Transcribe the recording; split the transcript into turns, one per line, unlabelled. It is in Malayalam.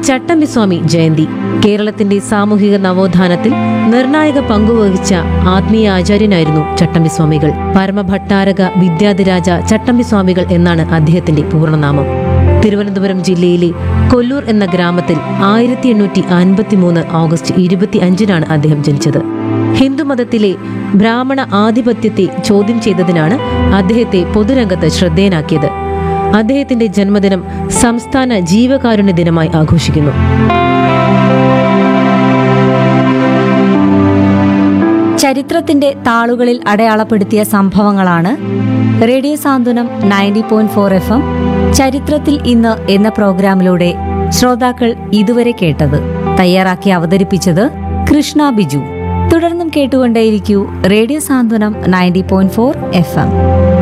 ചട്ടമ്പിസ്വാമി ജയന്തി കേരളത്തിന്റെ സാമൂഹിക നവോത്ഥാനത്തിൽ നിർണായക പങ്കുവഹിച്ച ആത്മീയ ആചാര്യനായിരുന്നു ചട്ടമ്പിസ്വാമികൾ പരമഭട്ടാരക വിദ്യാധിരാജ ചട്ടമ്പിസ്വാമികൾ എന്നാണ് അദ്ദേഹത്തിന്റെ പൂർണ്ണനാമം തിരുവനന്തപുരം ജില്ലയിലെ കൊല്ലൂർ എന്ന ഗ്രാമത്തിൽ ആയിരത്തി എണ്ണൂറ്റി അൻപത്തി മൂന്ന് ഓഗസ്റ്റ് ഇരുപത്തി അഞ്ചിനാണ് അദ്ദേഹം ജനിച്ചത് ഹിന്ദുമതത്തിലെ ബ്രാഹ്മണ ആധിപത്യത്തെ ചോദ്യം ചെയ്തതിനാണ് അദ്ദേഹത്തെ പൊതുരംഗത്ത് ശ്രദ്ധേയനാക്കിയത് അദ്ദേഹത്തിന്റെ ജന്മദിനം സംസ്ഥാന ജീവകാരുണ്യ ദിനമായി ആഘോഷിക്കുന്നു
ചരിത്രത്തിന്റെ താളുകളിൽ അടയാളപ്പെടുത്തിയ സംഭവങ്ങളാണ് radio Santhwanam ninety point four F M ചരിത്രത്തിൽ ഇന്ന് എന്ന പ്രോഗ്രാമിലൂടെ ശ്രോതാക്കൾ ഇതുവരെ കേട്ടത് തയ്യാറാക്കി അവതരിപ്പിച്ചത് കൃഷ്ണ ബിജു തുടർന്നും കേട്ടുകൊണ്ടേയിരിക്കൂ radio Santhwanam ninety point four F M